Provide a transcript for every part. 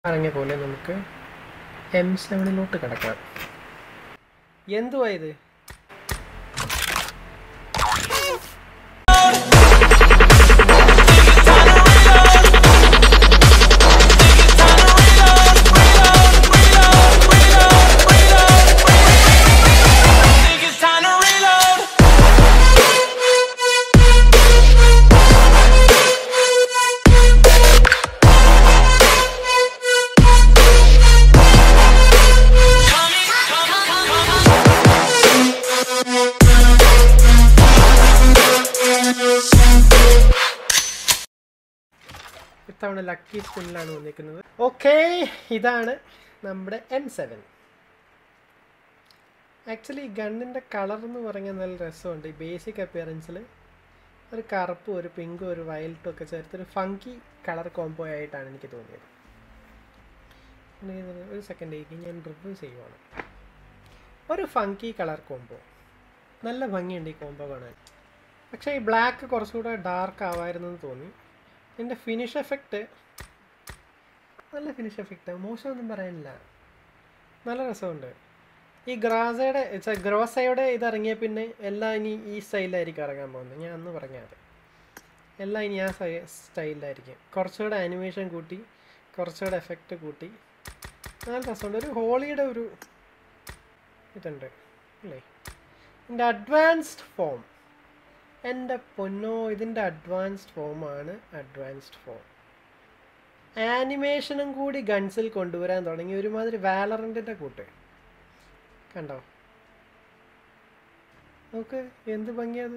പറഞ്ഞ പോലെ നമുക്ക് എം സെവനിലോട്ട് കിടക്കാം എന്തുവാ ഇത് Think it's time to reload. ഇത്തവണ ലക്കി സ്പിന്നിലാണ് വന്നിരിക്കുന്നത് ഓക്കെ ഇതാണ് നമ്മുടെ എം സെവൻ ആക്ച്വലി ഈ ഗണ്ണിൻ്റെ കളർ എന്ന് പറഞ്ഞാൽ നല്ല രസമുണ്ട് ഈ ബേസിക് അപ്പിയറൻസിൽ ഒരു കറുപ്പും ഒരു പിങ്കും ഒരു വയലറ്റും ഒക്കെ ചേർത്തൊരു ഫങ്കി കളർ കോംബോ ആയിട്ടാണ് എനിക്ക് തോന്നിയത് ഇനി ഇതിന് ഒരു സെക്കൻഡ് ഞാൻ റിവ്യൂ ചെയ്യുവാണ് ഒരു ഫങ്കി കളർ കോംബോ നല്ല ഭംഗിയുണ്ട് ഈ കോംബോ കാണാൻ പക്ഷേ ഈ ബ്ലാക്ക് കുറച്ചുകൂടെ ഡാർക്ക് ആവായിരുന്നു എന്ന് തോന്നി ഇതിൻ്റെ ഫിനിഷ് എഫക്റ്റ് നല്ല ഫിനിഷ് എഫക്റ്റ് മോശമൊന്നും പറയാനില്ല നല്ല രസമുണ്ട് ഈ ഗ്രാസയുടെ ഛെ, ഗ്രോസയുടെ ഇത് ഇറങ്ങിയ പിന്നെ എല്ലാം ഇനി ഈ സ്റ്റൈലിലായിരിക്കും ഇറങ്ങാൻ പോകുന്നത് ഞാൻ അന്ന് പറഞ്ഞത് എല്ലാം ഇനി ആ സ്റ്റൈലിലായിരിക്കും കുറച്ചുകൂടെ ആനിമേഷൻ കൂട്ടി കുറച്ചുകൂടെ എഫക്റ്റ് കൂട്ടി നല്ല രസമുണ്ട് ഒരു ഹോളിയുടെ ഒരു ഇതുണ്ട് അല്ലേ ഇതിൻ്റെ അഡ്വാൻസ്ഡ് ഫോം എൻ്റെ പൊന്നോ ഇതിൻ്റെ അഡ്വാൻസ്ഡ് ഫോമാണ് അഡ്വാൻസ്ഡ് ഫോം ആനിമേഷനും കൂടി ഗൺസിൽ കൊണ്ടുവരാൻ തുടങ്ങി ഒരുമാതിരി വാലറൻറ്റിൻ്റെ കൂട്ട് കണ്ടോ നോക്ക് എന്ത് ഭംഗിയത്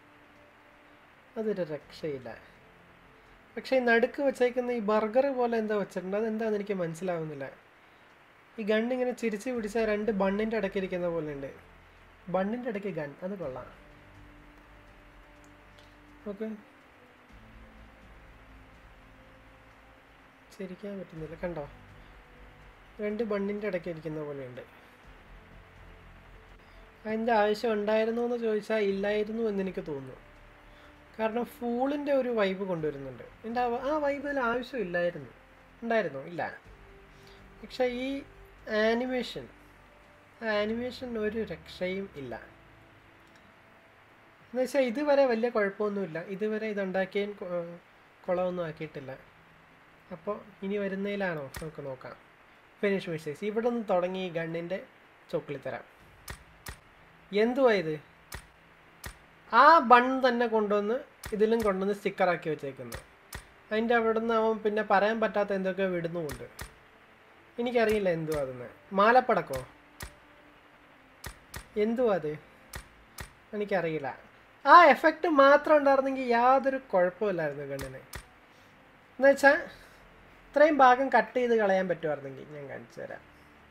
അതൊരു രക്ഷയില്ല പക്ഷേ ഈ നടുക്ക് വെച്ചേക്കുന്ന ഈ ബർഗർ പോലെ എന്താ വെച്ചിട്ടുണ്ട് അതെന്താണെന്ന് എനിക്ക് മനസ്സിലാവുന്നില്ല ഈ ഗൺ ഇങ്ങനെ ചിരിച്ച് പിടിച്ച രണ്ട് ബണ്ണിൻ്റെ ഇടയ്ക്ക് ഇരിക്കുന്ന പോലെ ഉണ്ട് ബണ്ണിൻ്റെ ഇടയ്ക്ക് ഗൺ അത് കൊള്ളാം ഓക്കെ ചിരിക്കാൻ പറ്റുന്നില്ല കണ്ടോ രണ്ട് ബണ്ണിൻ്റെ ഇടയ്ക്ക് ഇരിക്കുന്ന പോലെയുണ്ട് അതിൻ്റെ ആവശ്യം ഉണ്ടായിരുന്നോ എന്ന് ചോദിച്ചാൽ ഇല്ലായിരുന്നു എന്ന് എനിക്ക് തോന്നുന്നു കാരണം ഫൂളിൻ്റെ ഒരു വൈബ് കൊണ്ടുവരുന്നുണ്ട് എൻ്റെ ആ- ആ വൈബിൽ ആവശ്യമില്ലായിരുന്നു ഉണ്ടായിരുന്നോ ഇല്ല പക്ഷേ ഈ ആനിമേഷൻ ആ ആനിമേഷൻ ഒരു രക്ഷയും ഇല്ല എന്ന് വെച്ചാൽ ഇതുവരെ വലിയ കുഴപ്പമൊന്നുമില്ല ഇതുവരെ ഇതുണ്ടാക്കിയ കുളമൊന്നും ആക്കിയിട്ടില്ല അപ്പോൾ ഇനി വരുന്നതിലാണോ നമുക്ക് നോക്കാം ഫിനിഷ് മിസ്റ്റേക്സ് ഇവിടെ നിന്ന് തുടങ്ങി ഈ ഗണ്ണിൻ്റെ ചോക്ലിത്തരാം എന്തുവാ ഇത് ആ ബൺ തന്നെ കൊണ്ടുവന്ന് ഇതിലും കൊണ്ടുവന്ന് സ്റ്റിക്കറാക്കി വെച്ചേക്കുന്നു അതിൻ്റെ അവിടെ നിന്ന് അവൻ പിന്നെ പറയാൻ പറ്റാത്ത എന്തൊക്കെയോ വിടുന്നുമുണ്ട് എനിക്കറിയില്ല എന്തുവാ അതെന്ന് മാലപ്പടക്കോ എന്തുവാ അത് എനിക്കറിയില്ല ആ എഫക്റ്റ് മാത്രം ഉണ്ടായിരുന്നെങ്കിൽ യാതൊരു കുഴപ്പമില്ലായിരുന്നു കണ്ണിന് എന്നുവെച്ചാൽ ഇത്രയും ഭാഗം കട്ട് ചെയ്ത് കളയാൻ പറ്റുമായിരുന്നെങ്കിൽ ഞാൻ കാണിച്ചു തരാം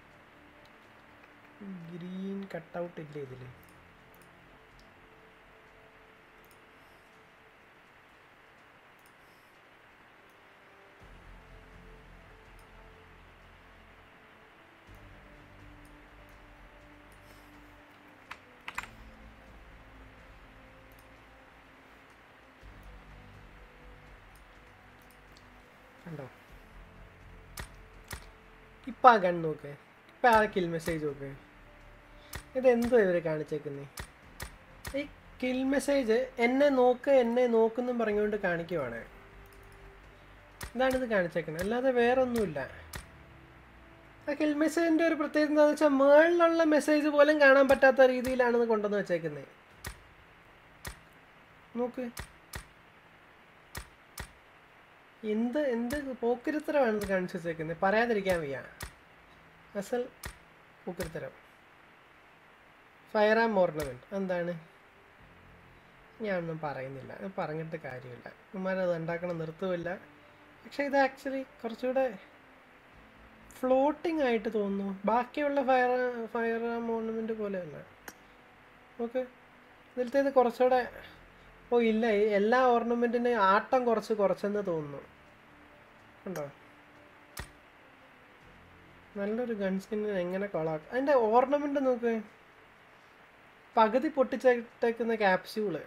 ഗ്രീൻ കട്ടൗട്ട് ഇല്ല ഇതിൽ കണ്ടോ ഇപ്പം ആ ഗൺ നോക്ക് ഇപ്പം ആ കിൽ മെസ്സേജ് നോക്ക് ഇതെന്തോ ഇവർ കാണിച്ചേക്കുന്നേ ഈ കിൽ മെസ്സേജ് എന്നെ നോക്ക് എന്നെ നോക്കുന്നും പറഞ്ഞുകൊണ്ട് കാണിക്കുവാണ് ഇതാണിത് കാണിച്ചേക്കുന്നത് അല്ലാതെ വേറെ ഒന്നുമില്ല ആ കിൽ മെസ്സേജിൻ്റെ ഒരു പ്രത്യേകത എന്താണെന്ന് വെച്ചാൽ മേളിലുള്ള മെസ്സേജ് പോലും കാണാൻ പറ്റാത്ത രീതിയിലാണ് ഇത് കൊണ്ടുവന്ന് വെച്ചേക്കുന്നത് നോക്ക് എന്ത് എന്ത് പോക്കിരിത്തരമാണ് ഇത് കാണിച്ചു വെച്ചേക്കുന്നത് പറയാതിരിക്കാൻ വയ്യ അസൽ പോക്കിരിത്തരം ഫയർ ആം ഓർണമെൻറ്റ് എന്താണ് ഞാനൊന്നും പറയുന്നില്ല അത് പറഞ്ഞിട്ട് കാര്യമില്ല ഉമ്മാരത് ഉണ്ടാക്കണം നിർത്തുമില്ല പക്ഷേ ഇത് ആക്ച്വലി കുറച്ചുകൂടെ ഫ്ലോട്ടിംഗ് ആയിട്ട് തോന്നുന്നു ബാക്കിയുള്ള ഫയർ ഫയർ ആം ഓർണമെൻറ്റ് പോലെയല്ല ഓക്കെ ഇതിലത്തേത് കുറച്ചുകൂടെ ഓ ഇല്ല ഈ എല്ലാ ഓർണമെൻറ്റിന് ആട്ടം കുറച്ച് കുറച്ചെന്ന് തോന്നുന്നു ഉണ്ടോ നല്ലൊരു ഗൺ സ്കിന്നിന് എങ്ങനെ കൊളാക്കും അതിൻ്റെ ഓർണമെൻ്റ് നോക്ക് പകുതി പൊട്ടിച്ചേക്കുന്ന ക്യാപ്സ്യൂള്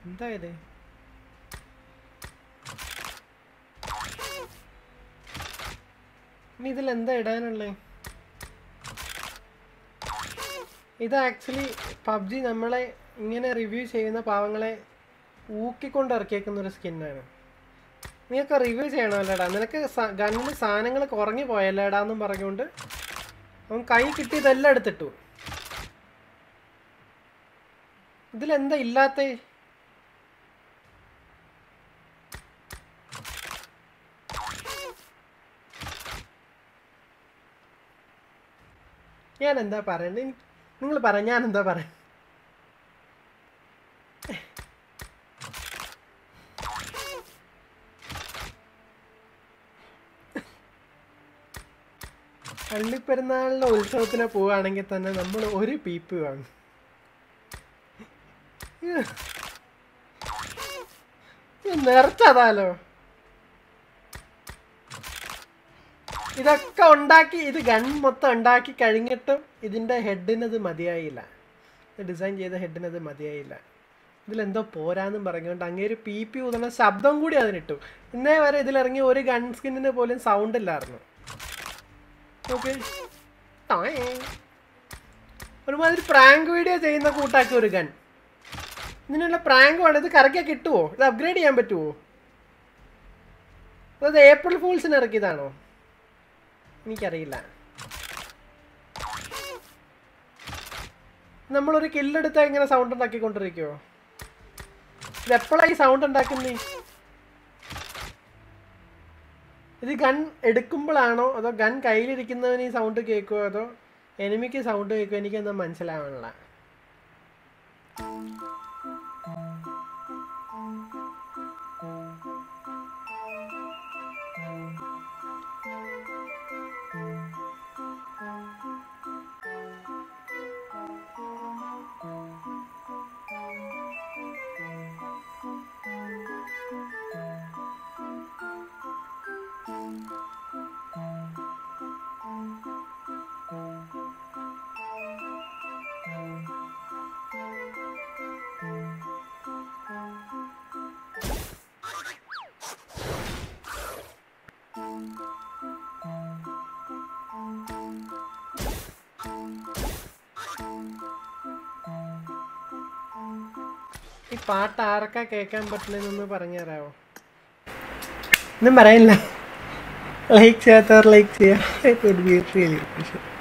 എന്താ ഇത് ഇനി ഇതിൽ എന്താ ഇടാനുള്ളേ ഇത് ആക്ച്വലി പബ്ജി നമ്മളെ ഇങ്ങനെ റിവ്യൂ ചെയ്യുന്ന പാവങ്ങളെ ഊക്കിക്കൊണ്ട് ഇറക്കിയേക്കുന്ന ഒരു സ്കിന്നാണ് നീയൊക്കെ റിവ്യൂ ചെയ്യണമല്ലേടാ നിനക്ക് ഗണ്ണിൽ സാധനങ്ങൾ കുറഞ്ഞു പോയല്ലേടാ എന്നും പറഞ്ഞുകൊണ്ട് അവൻ കൈ കിട്ടിയതെല്ലാം എടുത്തിട്ടു ഇതിലെന്താ ഇല്ലാത്തേ ഞാൻ എന്താ പറയണ്ടേ നിങ്ങൾ പറ ഞാൻ എന്താ പറയാ പള്ളിപ്പെരുന്നാളിന്റെ ഉത്സവത്തിന് പോവുകയാണെങ്കിൽ തന്നെ നമ്മൾ ഒരു പീപ്പ് വാങ്ങും നിറച്ചതാലോ ഇതൊക്കെ ഉണ്ടാക്കി ഇത് ഗൺ മൊത്തം ഉണ്ടാക്കി കഴിഞ്ഞിട്ടും ഇതിന്റെ ഹെഡിനത് മതിയായില്ല ഡിസൈൻ ചെയ്ത ഹെഡിനത് മതിയായില്ല ഇതിലെന്തോ പോരാന്നും പറഞ്ഞുകൊണ്ട് അങ്ങേര് പി പി ഊതുന്ന ശബ്ദം കൂടി അതിനിട്ടു ഇന്നേ വരെ ഇതിലിറങ്ങി ഒരു ഗൺ സ്കിന്നിന് പോലും സൗണ്ട് ഇല്ലായിരുന്നു ഓക്കെ ഒരുമാതിരി പ്രാങ്ക് വീഡിയോ ചെയ്യുന്ന കൂട്ടാക്കി ഒരു ഗൺ ഇതിനുള്ള പ്രാങ്ക് വേണം ഇത് കറക്കിയാൽ കിട്ടുമോ ഇത് അപ്ഗ്രേഡ് ചെയ്യാൻ പറ്റുമോ അത് ഏപ്രിൽ ഫൂൾസിന് ഇറക്കിയതാണോ എനിക്കറിയില്ല നമ്മളൊരു കില്ലെടുത്താൽ ഇങ്ങനെ സൗണ്ട് ഉണ്ടാക്കിക്കൊണ്ടിരിക്കുമോ ഇത് എപ്പോഴാണ് ഈ സൗണ്ട് ഉണ്ടാക്കുന്നേ ഇത് ഗൺ എടുക്കുമ്പോഴാണോ അതോ ഗൺ കയ്യിലിരിക്കുന്നവന് ഈ സൗണ്ട് കേൾക്കുമോ അതോ എനിമിക്ക് സൗണ്ട് കേൾക്കുമോ എനിക്കൊന്നും മനസ്സിലാവണില്ല ഈ പാട്ട് ആർക്കാ കേൾക്കാൻ പറ്റില്ലെന്നൊന്ന് പറഞ്ഞു തരാമോ ഒന്നും പറയില്ല ലൈക്ക് ചെയ്യാത്തവർ ലൈക്ക് ചെയ്യാം